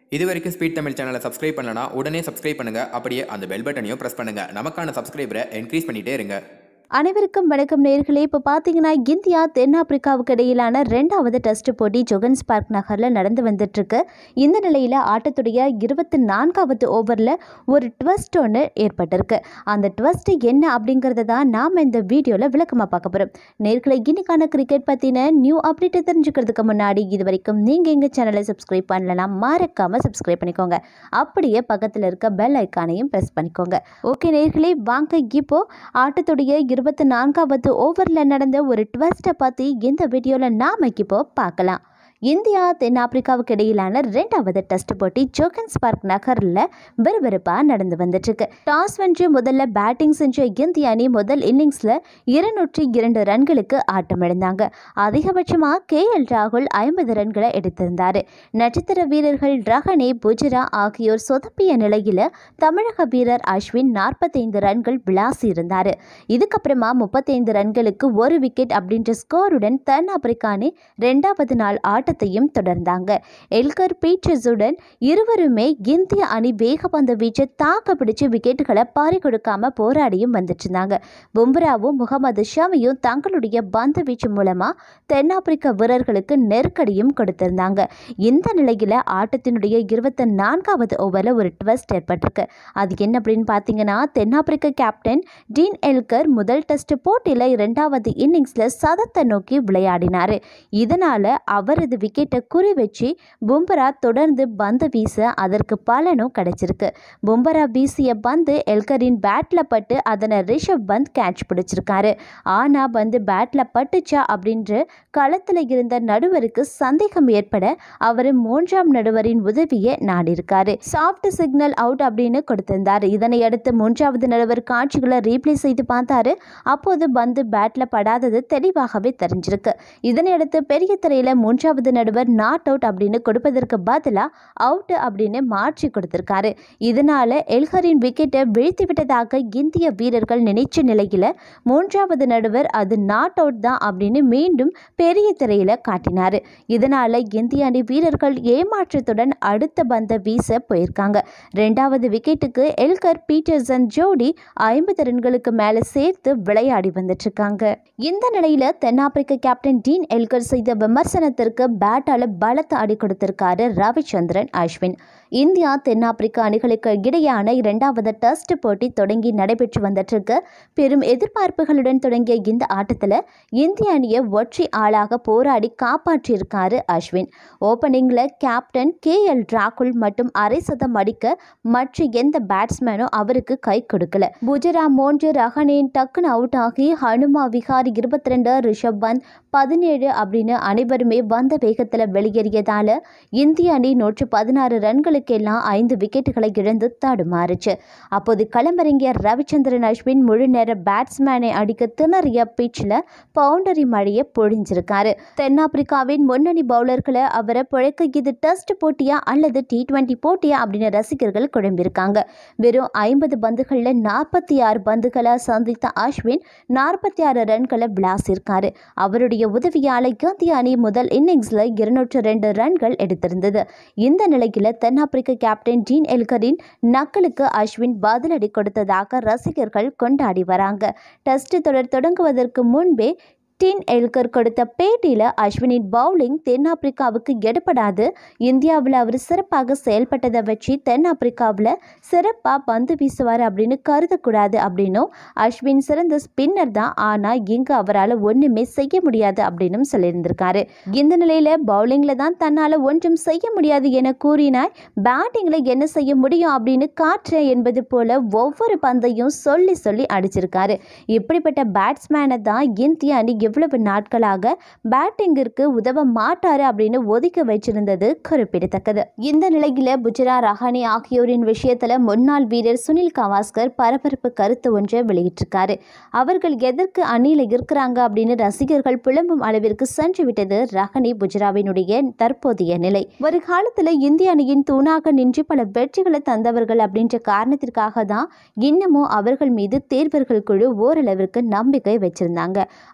இது வரைக்கும் ஸ்பீட் தமிழ் சேனலை சப்ஸ்கிரைப் பண்ணலனா உடனே சப்ஸ்கிரைப் பண்ணுங்க அப்படியே அந்த பெல் பட்டனையும் பிரஸ் பண்ணுங்க நமக்கான சப்ஸ்கிரைபரை என்க்ரீஸ் பண்ணிட்டே இருங்க அனைவருக்கும் வணக்கம் நேர்களே இப்போ பார்த்தீங்கன்னா இந்தியா தென்னாப்பிரிக்காவுக்கு இடையிலான ரெண்டாவது டெஸ்ட் போட்டி ஜொகன்ஸ்பர்க் நகரில் நடந்து வந்துட்டுருக்கு இந்த நிலையில் ஆட்டத்துடைய இருபத்தி நான்காவது ஓவரில் ஒரு ட்வஸ்ட் ஒன்று ஏற்பட்டிருக்கு அந்த ட்வஸ்ட் என்ன அப்படிங்கிறத தான் நாம் இந்த வீடியோவில் விளக்கமாக பார்க்க போகிறோம் நேர்களை இன்னைக்கான கிரிக்கெட் பற்றின நியூ அப்டேட்டை தெரிஞ்சுக்கிறதுக்கு முன்னாடி இது வரைக்கும் நீங்கள் எங்கள் சேனலை சப்ஸ்கிரைப் பண்ணலனா மறக்காமல் சப்ஸ்கிரைப் பண்ணிக்கோங்க அப்படியே பக்கத்தில் இருக்க பெல் ஐக்கானையும் ப்ரெஸ் பண்ணிக்கோங்க ஓகே நேர்களே வாங்க இப்போ ஆட்டத்துடைய இருபத்தி நான்காவது ஓவரில் நடந்த ஒரு ட்வஸ்ட்டை பற்றி இந்த வீடியோவில் நாம இப்போ பார்க்கலாம் இந்தியா தென்னாப்பிரிக்காவுக்கு இடையிலான ரெண்டாவது டெஸ்ட் போட்டி ஜோகன்ஸ்பர்க் நகரில் விறுவிறுப்பாக நடந்து வந்துட்டுருக்கு டாஸ் வென்று முதல்ல பேட்டிங் செஞ்ச இந்திய அணி முதல் இன்னிங்ஸில் இருநூற்றி இரண்டு ரன்களுக்கு ஆட்டமிழந்தாங்க அதிகபட்சமாக கே எல் ராகுல் ஐம்பது ரன்களை எடுத்திருந்தார் நட்சத்திர வீரர்கள் ரஹனே புஜரா ஆகியோர் சொதப்பிய நிலையில் தமிழக வீரர் அஸ்வின் நாற்பத்தைந்து ரன்கள் விளாசி இருந்தார் இதுக்கப்புறமா முப்பத்தைந்து ரன்களுக்கு ஒரு விக்கெட் அப்படின்ற ஸ்கோருடன் தென்னாப்பிரிக்கா அணி ரெண்டாவது நாள் ஆட்டத்தையும் தொடர்ந்தாங்க எல்கர் பீச்சர்ஸுடன் இருவருமே இந்திய அணி வேகப்பந்து வீச்சை தாக்க பிடிச்சு விக்கெட்டுகளை பாரி கொடுக்காம போராடியும் வந்துட்டு இருந்தாங்க பும்ராவும் முகமது ஷமியும் தங்களுடைய பந்து வீச்சு மூலமா தென்னாப்பிரிக்க வீரர்களுக்கு நெருக்கடியும் கொடுத்திருந்தாங்க இந்த நிலையில ஆட்டத்தினுடைய இருபத்தி நான்காவது ஓவரில் ஒரு ட்வஸ்ட் ஏற்பட்டிருக்கு அது என்ன அப்படின்னு பார்த்தீங்கன்னா தென்னாப்பிரிக்க கேப்டன் டீன் எல்கர் முதல் டெஸ்ட் போட்டியில் இரண்டாவது இன்னிங்ஸில் சதத்தை நோக்கி விளையாடினார் இதனால் அவரது விக்கெட்டை குறி வச்சு பும்ரா தொடர்ந்து பந்து வீச அதற்கு பலனும் கிடைச்சிருக்கு பும்ரா வீசிய பந்து எல்கரின் பேட்டில் பட்டு அதனை ரிஷப் பந்த் கேட்ச் பிடிச்சிருக்காரு ஆனால் பந்து பேட்டில் பட்டுச்சா அப்படின்ற களத்தில் இருந்த நடுவருக்கு சந்தேகம் ஏற்பட அவர் மூன்றாம் நடுவரின் உதவியை நாடியிருக்காரு சாஃப்ட் சிக்னல் அவுட் அப்படின்னு கொடுத்திருந்தார் இதனை அடுத்து மூன்றாவது நடுவர் காட்சிகளை ரீப்ளே செய்து பார்த்தாரு அப்போது பந்து பேட்டில் படாதது தெளிவாகவே தெரிஞ்சிருக்கு இதனையடுத்து பெரிய திரையில மூன்றாவது நடுவர் நாட் அவுட் அப்படின்னு கொடுப்பதற்கு பதிலாக அவுட் அப்படின்னு மாற்றி கொடுத்திருக்காரு இதனால எல்கரின் விக்கெட்டை வீழ்த்தி விட்டதாக இந்திய வீரர்கள் நினைச்ச நிலையில மூன்றாவது நடுவர் அது நாட் அவுட் தான் அப்படின்னு மீண்டும் பெரிய திரையில காட்டினார் இதனால இந்திய அணி வீரர்கள் ஏமாற்றத்துடன் அடுத்த பந்தை வீச போயிருக்காங்க ரெண்டாவது விக்கெட்டுக்கு எல்கர் பீட்டர்சன் ஜோடி ஐம்பது ரன்களுக்கு மேலே சேர்த்து விளையாடி வந்துட்டு இருக்காங்க இந்த நிலையில தென்னாப்பிரிக்க கேப்டன் டீன் எல்கர் செய்த விமர்சனத்திற்கு பேட்டால பலத்த அடி கொடுத்திருக்காரு ரவிச்சந்திரன் அஸ்வின் இந்தியா தென்னாப்பிரிக்கா அணிகளுக்கு இடையான இரண்டாவது டெஸ்ட் போட்டி தொடங்கி நடைபெற்று வந்துட்டு இருக்கு பெரும் எதிர்பார்ப்புகளுடன் தொடங்கிய இந்த ஆட்டத்தில் இந்திய அணியை ஒற்றை ஆளாக போராடி காப்பாற்றியிருக்காரு அஸ்வின் ஓப்பனிங்கில் கேப்டன் கே எல் ராகுல் மட்டும் அரை சதம் அடிக்க மற்ற எந்த பேட்ஸ்மேனும் அவருக்கு கை கொடுக்கல புஜரா மோன்று ரஹனேன் டக்குன்னு அவுட் ஆகி ஹனுமா விஹாரி இருபத்தி ரெண்டு ரிஷப் பந்த் பதினேழு அப்படின்னு அனைவருமே வந்த வேகத்தில் வெளியேறியதால இந்திய அணி நூற்று பதினாறு ரன்களுக்கெல்லாம் ஐந்து விக்கெட்டுகளை இழந்து தடுமாறுச்சு அப்போது களமிறங்கிய ரவிச்சந்திரன் அஸ்வின் முழு நேர பேட்ஸ்மேனை அடிக்க திணறிய பிச்சில் பவுண்டரி மழையை பொழிஞ்சிருக்காரு தென்னாப்பிரிக்காவின் முன்னணி பவுலர்களை அவரை பிழைக்க இது டெஸ்ட் போட்டியா அல்லது டி டுவெண்ட்டி போட்டியா அப்படின்னு ரசிகர்கள் குழம்பியிருக்காங்க வெறும் ஐம்பது பந்துகளில் நாற்பத்தி ஆறு பந்துகளை சந்தித்த அஸ்வின் நாற்பத்தி ஆறு ரன்களை விளாசியிருக்காரு அவருடைய உதவியால் இந்திய அணி முதல் இன்னிங்ஸில் இருநூற்று ரெண்டு ரன்கள் எடுத்திருந்தது இந்த நிலையில் தென்னாப்பிரிக்க கேப்டன் டீன் எல்கரின் நக்கலுக்கு அஸ்வின் பதிலடி கொடுத்ததாக ரசிகர்கள் கொண்டாடி வராங்க டெஸ்ட் தொடர் தொடங்குவதற்கு முன்பே டின் எல்கர் கொடுத்த பேட்டியில் அஸ்வினின் பவுலிங் தென்னாப்பிரிக்காவுக்கு எடுபடாது இந்தியாவில் அவர் சிறப்பாக செயல்பட்டதை வச்சு தென்னாப்பிரிக்காவில் சிறப்பாக பந்து வீசுவார் அப்படின்னு கருதக்கூடாது அப்படின்னும் அஸ்வின் சிறந்த ஸ்பின்னர் தான் ஆனால் இங்கு அவரால் ஒன்றுமே செய்ய முடியாது அப்படின்னு சொல்லியிருந்திருக்காரு இந்த நிலையில் பவுலிங்கில் தான் தன்னால் ஒன்றும் செய்ய முடியாது என கூறினாய் பேட்டிங்கில் என்ன செய்ய முடியும் அப்படின்னு காட்டுறேன் என்பது போல ஒவ்வொரு பந்தையும் சொல்லி சொல்லி அடிச்சிருக்காரு இப்படிப்பட்ட பேட்ஸ்மேனை தான் இந்திய அணி எவ்வளவு நாட்களாக பேட்டிங்கிற்கு உதவ மாட்டாரு அப்படின்னு ஒதுக்கி வச்சிருந்தது குறிப்பிடத்தக்கது இந்த நிலையில புஜரா ரஹானி ஆகியோரின் விஷயத்துல முன்னாள் வீரர் சுனில் கவாஸ்கர் பரபரப்பு கருத்து ஒன்றை வெளியிட்டிருக்காரு அவர்கள் எதற்கு அணியில இருக்கிறாங்க அப்படின்னு ரசிகர்கள் புலம்பும் அளவிற்கு சென்று விட்டது ரஹனி புஜராவினுடைய தற்போதைய நிலை ஒரு காலத்துல இந்திய அணியின் தூணாக நின்று பல வெற்றிகளை தந்தவர்கள் அப்படின்ற காரணத்திற்காக தான் இன்னமும் அவர்கள் மீது தேர்வர்கள் குழு ஓரளவிற்கு நம்பிக்கை வச்சிருந்தாங்க ஆனா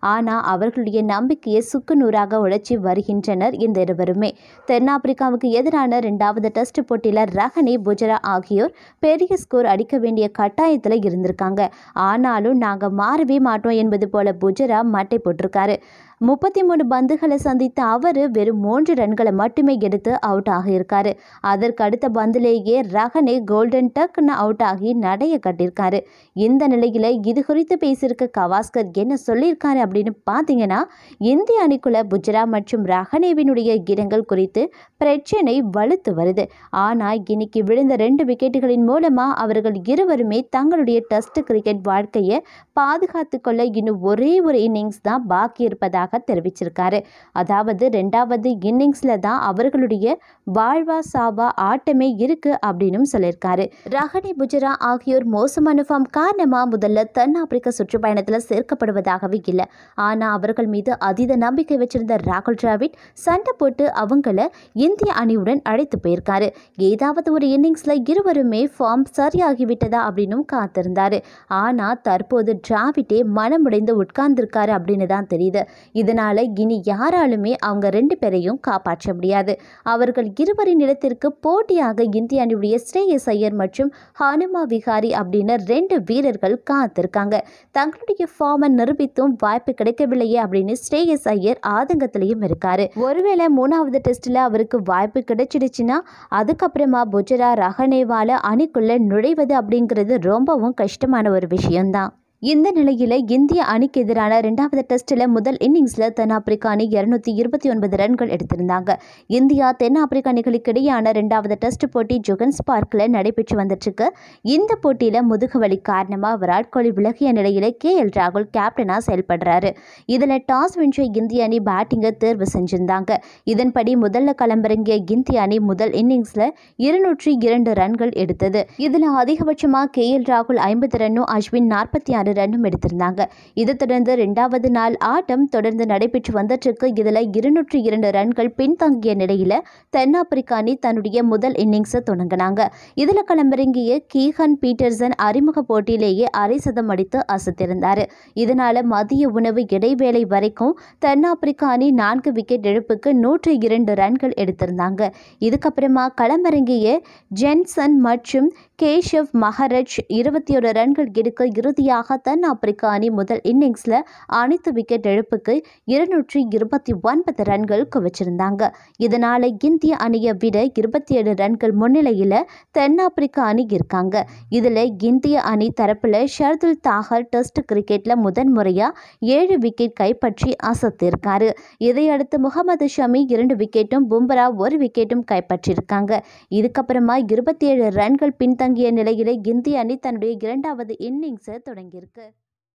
அவர்களுடைய நம்பிக்கையை சுக்குநூறாக உழைச்சி வருகின்றனர் இந்த இருவருமே தென்னாப்பிரிக்காவுக்கு எதிரான இரண்டாவது டெஸ்ட் போட்டியில் ரஹனே புஜரா ஆகியோர் பெரிய ஸ்கோர் அடிக்க வேண்டிய கட்டாயத்தில் இருந்திருக்காங்க ஆனாலும் நாங்கள் மாறவே மாட்டோம் என்பது போல புஜரா மட்டை போட்டிருக்காரு முப்பத்தி மூணு பந்துகளை சந்தித்த அவர் வெறும் மூன்று ரன்களை மட்டுமே எடுத்து அவுட் ஆகியிருக்காரு அதற்கு அடுத்த பந்திலேயே ரஹனே கோல்டன் டக்னு அவுட் ஆகி நடைய கட்டியிருக்காரு இந்த நிலையில் இது குறித்து பேசியிருக்க கவாஸ்கர் என்ன சொல்லியிருக்காரு அப்படின்னு பார்த்தீங்கன்னா இந்திய அணிக்குள்ள புஜரா மற்றும் ரஹனேவினுடைய இடங்கள் குறித்து பிரச்சனை வலுத்து வருது ஆனால் இன்னைக்கு விழுந்த ரெண்டு விக்கெட்டுகளின் மூலமாக அவர்கள் இருவருமே தங்களுடைய டெஸ்ட் கிரிக்கெட் வாழ்க்கையை பாதுகாத்து கொள்ள இன்னும் ஒரே ஒரு இன்னிங்ஸ் தான் பாக்கி இருப்பதாக தெரிவிச்சிருக்காரு அதாவது ரெண்டாவது இன்னிங்ஸில் தான் அவர்களுடைய வாழ்வா சாவா ஆட்டமே இருக்கு அப்படின்னு சொல்லியிருக்காரு ரஹனி புஜரா ஆகியோர் மோசமான ஃபார்ம் காரணமாக முதல்ல தென்னாப்பிரிக்க சுற்றுப்பயணத்தில் சேர்க்கப்படுவதாகவே இல்லை ஆனால் அவர்கள் மீது அதீத நம்பிக்கை வச்சிருந்த ராகுல் டிராவிட் சண்டை போட்டு அவங்கள இந்திய அணியுடன் அழைத்து போயிருக்காரு ஏதாவது ஒரு இன்னிங்ஸில் இருவருமே ஃபார்ம் சரியாகிவிட்டதா அப்படின்னும் காத்திருந்தாரு ஆனால் தற்போது டிராவிட்டே மனமுடைந்து உட்கார்ந்திருக்காரு அப்படின்னு தான் தெரியுது இதனால இனி யாராலுமே அவங்க ரெண்டு பேரையும் காப்பாற்ற முடியாது அவர்கள் இருவரின் இடத்திற்கு போட்டியாக இந்திய அணியுடைய ஸ்ரேயஸ் ஐயர் மற்றும் ஹனுமா விகாரி அப்படின்னு ரெண்டு வீரர்கள் காத்திருக்காங்க தங்களுடைய ஃபார்மை நிரூபித்தும் வாய்ப்பு கிடைக்கவில்லையே அப்படின்னு ஸ்ரேயஸ் ஐயர் ஆதங்கத்திலையும் இருக்காரு ஒருவேளை மூணாவது டெஸ்ட்ல அவருக்கு வாய்ப்பு கிடைச்சிடுச்சுன்னா அதுக்கப்புறமா புஜரா ரஹனேவால அணிக்குள்ள நுழைவது அப்படிங்கிறது ரொம்பவும் கஷ்டமான ஒரு விஷயம்தான் இந்த நிலையில் இந்திய அணிக்கு எதிரான ரெண்டாவது டெஸ்ட்டில் முதல் இன்னிங்ஸில் தென்னாப்பிரிக்கா அணி இருநூத்தி இருபத்தி ஒன்பது ரன்கள் எடுத்திருந்தாங்க இந்தியா தென்னாப்பிரிக்க அணிகளுக்கு இடையான ரெண்டாவது டெஸ்ட் போட்டி ஜொகன்ஸ் பார்க்கில் நடைபெற்று வந்துட்டுருக்கு இந்த போட்டியில் முதுகுவலி காரணமாக விராட் கோலி விலகிய நிலையில் கே எல் ராகுல் கேப்டனாக செயல்படுறாரு இதில் டாஸ் வென்ற இந்திய அணி பேட்டிங்கை தேர்வு செஞ்சிருந்தாங்க இதன்படி முதல்ல களமிறங்கிய இந்திய அணி முதல் இன்னிங்ஸில் இருநூற்றி இரண்டு ரன்கள் எடுத்தது இதில் அதிகபட்சமாக கே எல் ராகுல் ஐம்பது ரன்னும் அஸ்வின் நாற்பத்தி ஆறு ரன்னும் எடுத்திருந்தாங்க இது தொடர்ந்து ரெண்டாவது நாள் ஆட்டம் தொடர்ந்து நடைபெற்று வந்துட்டுருக்கு இதில் இருநூற்றி இரண்டு ரன்கள் பின்தங்கிய நிலையில் தென்னாப்பிரிக்க அணி தன்னுடைய முதல் இன்னிங்ஸை தொடங்கினாங்க இதில் களமிறங்கிய கீஹன் பீட்டர்சன் அறிமுக போட்டியிலேயே அரை சதம் அடித்து அசத்திருந்தார் இதனால மதிய உணவு இடைவேளை வரைக்கும் தென்னாப்பிரிக்க அணி நான்கு விக்கெட் இழப்புக்கு நூற்றி இரண்டு ரன்கள் எடுத்திருந்தாங்க இதுக்கப்புறமா களமிறங்கிய ஜென்சன் மற்றும் கேஷவ் மஹரஜ் இருபத்தி ஒரு ரன்கள் எடுக்க இறுதியாக தென்னாப்பிரிக்க அணி முதல் இன்னிங்ஸில் அனைத்து விக்கெட் இழப்புக்கு இருநூற்றி இருபத்தி ஒன்பது ரன்கள் குவிச்சிருந்தாங்க இதனால இந்திய அணியை விட இருபத்தி ஏழு ரன்கள் முன்னிலையில் தென்னாப்பிரிக்க அணி இருக்காங்க இதில் இந்திய அணி தரப்பில் ஷர்துல் தாகர் டெஸ்ட் கிரிக்கெட்டில் முதன்முறையாக ஏழு விக்கெட் கைப்பற்றி அசத்திருக்காரு இதையடுத்து முகமது ஷமி இரண்டு விக்கெட்டும் பும்ரா ஒரு விக்கெட்டும் கைப்பற்றியிருக்காங்க இதுக்கப்புறமா இருபத்தி ஏழு ரன்கள் பின்தங்கிய நிலையில் இந்திய அணி தன்னுடைய இரண்டாவது இன்னிங்ஸை தொடங்கியிருக்கு